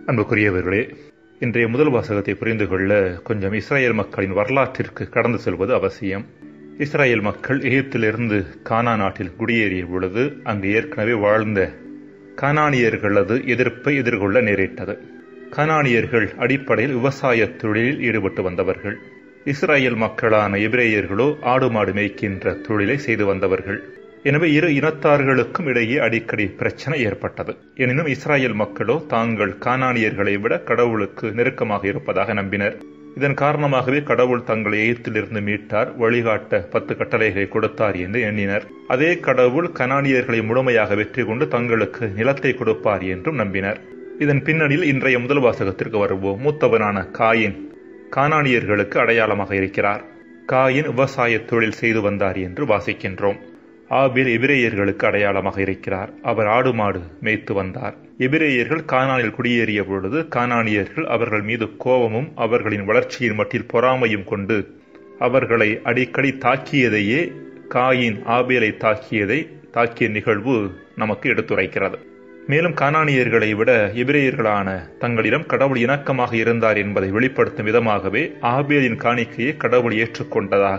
அன்புக்குரியவர்களே இன்றைய முதல் வாசகத்தை புரிந்து கொள்ள கொஞ்சம் இஸ்ரேல் மக்களின் வரலாற்றிற்கு கடந்து செல்வது அவசியம் இஸ்ரேல் மக்கள் எகிப்திலிருந்து கானா நாட்டில் குடியேறிய பொழுது அங்கு ஏற்கனவே வாழ்ந்த கானானியர்களது எதிர்ப்பை எதிர்கொள்ள நேரிட்டது கானானியர்கள் அடிப்படையில் விவசாய தொழிலில் ஈடுபட்டு வந்தவர்கள் இஸ்ரேல் மக்களான எபிரேயர்களோ ஆடு மாடு மேய்க்கின்ற தொழிலை செய்து வந்தவர்கள் எனவே இரு இனத்தார்களுக்கும் இடையே அடிக்கடி பிரச்சனை ஏற்பட்டது எனினும் இஸ்ராயல் மக்களோ தாங்கள் கானானியர்களை விட கடவுளுக்கு நெருக்கமாக இருப்பதாக நம்பினர் இதன் காரணமாகவே கடவுள் தங்களை எகிப்திலிருந்து மீட்டார் வழிகாட்ட பத்து கட்டளைகளை கொடுத்தார் என்று எண்ணினர் அதே கடவுள் கனானியர்களை முழுமையாக வெற்றி கொண்டு தங்களுக்கு நிலத்தை கொடுப்பார் என்றும் நம்பினர் இதன் பின்னணியில் இன்றைய முதல் வாசகத்திற்கு வருவோம் மூத்தவனான காயின் கானானியர்களுக்கு அடையாளமாக இருக்கிறார் காயின் விவசாய தொழில் செய்து வந்தார் என்று வாசிக்கின்றோம் ஆபில் எபிரேயர்களுக்கு அடையாளமாக இருக்கிறார் அவர் ஆடு மாடு மேய்த்து வந்தார் எபிரேயர்கள் கானானில் குடியேறிய பொழுது கானானியர்கள் அவர்கள் மீது கோபமும் அவர்களின் வளர்ச்சியின் மட்டில் பொறாமையும் கொண்டு அவர்களை அடிக்கடி தாக்கியதையே காயின் ஆபேலை தாக்கியதை தாக்கிய நிகழ்வு நமக்கு எடுத்துரைக்கிறது மேலும் கானானியர்களை விட எபிரேயர்களான தங்களிடம் கடவுள் இணக்கமாக இருந்தார் என்பதை வெளிப்படுத்தும் விதமாகவே ஆபேலின் காணிக்கையை கடவுள் ஏற்றுக்கொண்டதாக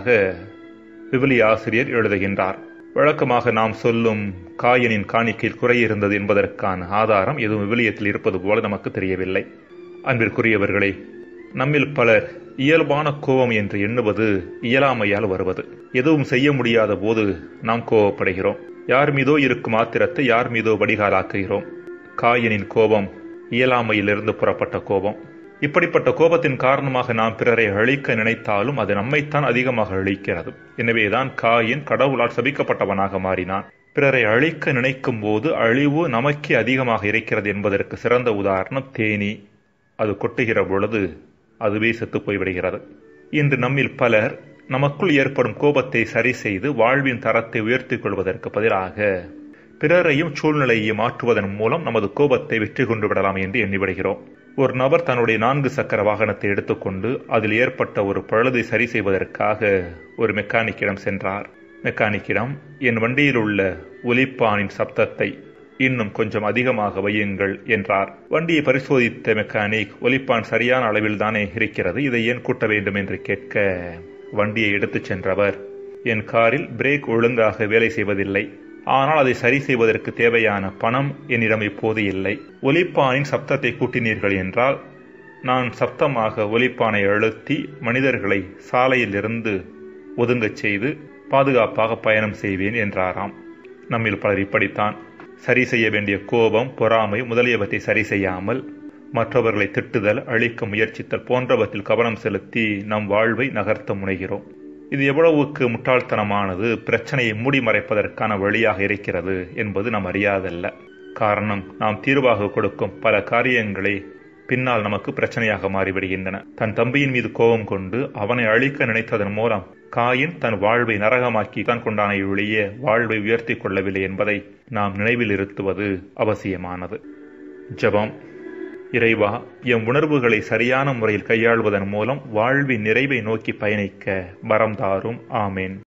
விவிலிய ஆசிரியர் எழுதுகின்றார் வழக்கமாக நாம் சொல்லும் காயனின் காணிக்கையில் குறை இருந்தது என்பதற்கான ஆதாரம் எதுவும் விவிலியத்தில் இருப்பது போல நமக்கு தெரியவில்லை அன்பிற்குரியவர்களே நம்மில் பலர் இயல்பான கோபம் என்று எண்ணுவது இயலாமையால் வருவது எதுவும் செய்ய முடியாத போது நாம் கோபப்படுகிறோம் யார் மீதோ இருக்கும் ஆத்திரத்தை யார் மீதோ வடிகாலாக்குகிறோம் காயனின் கோபம் இயலாமையிலிருந்து புறப்பட்ட கோபம் இப்படிப்பட்ட கோபத்தின் காரணமாக நாம் பிறரை அழிக்க நினைத்தாலும் அது நம்மைத்தான் அதிகமாக அழிக்கிறது எனவேதான் காயின் கடவுளால் சபிக்கப்பட்டவனாக மாறினான் பிறரை அழிக்க நினைக்கும் போது அழிவு நமக்கே அதிகமாக இருக்கிறது என்பதற்கு சிறந்த உதாரணம் தேனி அது கொட்டுகிற பொழுது அதுவே செத்து போய்விடுகிறது இன்று நம்மில் பலர் நமக்குள் ஏற்படும் கோபத்தை சரி செய்து வாழ்வின் தரத்தை உயர்த்திக் கொள்வதற்கு பதிலாக பிறரையும் சூழ்நிலையை மாற்றுவதன் மூலம் நமது கோபத்தை வெற்றி கொண்டு விடலாம் என்று எண்ணிவிடுகிறோம் ஒரு நபர் தன்னுடைய நான்கு சக்கர வாகனத்தை எடுத்துக்கொண்டு அதில் ஏற்பட்ட ஒரு பழுதை சரி செய்வதற்காக ஒரு மெக்கானிக்கிடம் சென்றார் மெக்கானிக்கிடம் என் வண்டியில் உள்ள ஒலிப்பானின் சப்தத்தை இன்னும் கொஞ்சம் அதிகமாக வையுங்கள் என்றார் வண்டியை பரிசோதித்த மெக்கானிக் ஒலிப்பான் சரியான அளவில் தானே இருக்கிறது இதை ஏன் கூட்ட வேண்டும் என்று கேட்க வண்டியை எடுத்துச் சென்றவர் என் காரில் பிரேக் ஒழுங்காக வேலை செய்வதில்லை ஆனால் அதை சரி செய்வதற்கு தேவையான பணம் என்னிடம் இப்போது இல்லை ஒலிப்பானின் சப்தத்தை கூட்டினீர்கள் என்றால் நான் சப்தமாக ஒலிப்பானை அழுத்தி மனிதர்களை சாலையிலிருந்து ஒதுங்கச் செய்து பாதுகாப்பாக பயணம் செய்வேன் என்றாராம் நம்மில் பலர் இப்படித்தான் சரி செய்ய வேண்டிய கோபம் பொறாமை முதலியவற்றை சரி செய்யாமல் மற்றவர்களை திட்டுதல் அழிக்க முயற்சித்தல் போன்றவற்றில் கவனம் செலுத்தி நம் வாழ்வை நகர்த்த முனைகிறோம் இது எவ்வளவுக்கு முட்டாள்தனமானது பிரச்சனையை மூடி மறைப்பதற்கான வழியாக இருக்கிறது என்பது நாம் அறியாதல்ல காரணம் நாம் தீர்வாக கொடுக்கும் பல காரியங்களை பின்னால் நமக்கு பிரச்சனையாக மாறிவிடுகின்றன தன் தம்பியின் மீது கோபம் கொண்டு அவனை அழிக்க நினைத்ததன் மூலம் காயின் தன் வாழ்வை நரகமாக்கி தான் கொண்டான ஒழிய வாழ்வை உயர்த்தி கொள்ளவில்லை என்பதை நாம் நினைவில் இருத்துவது அவசியமானது ஜபம் இறைவா எம் உணர்வுகளை சரியான முறையில் கையாள்வதன் மூலம் வாழ்வின் நிறைவை நோக்கி பயணிக்க வரம் தாரும் ஆமேன்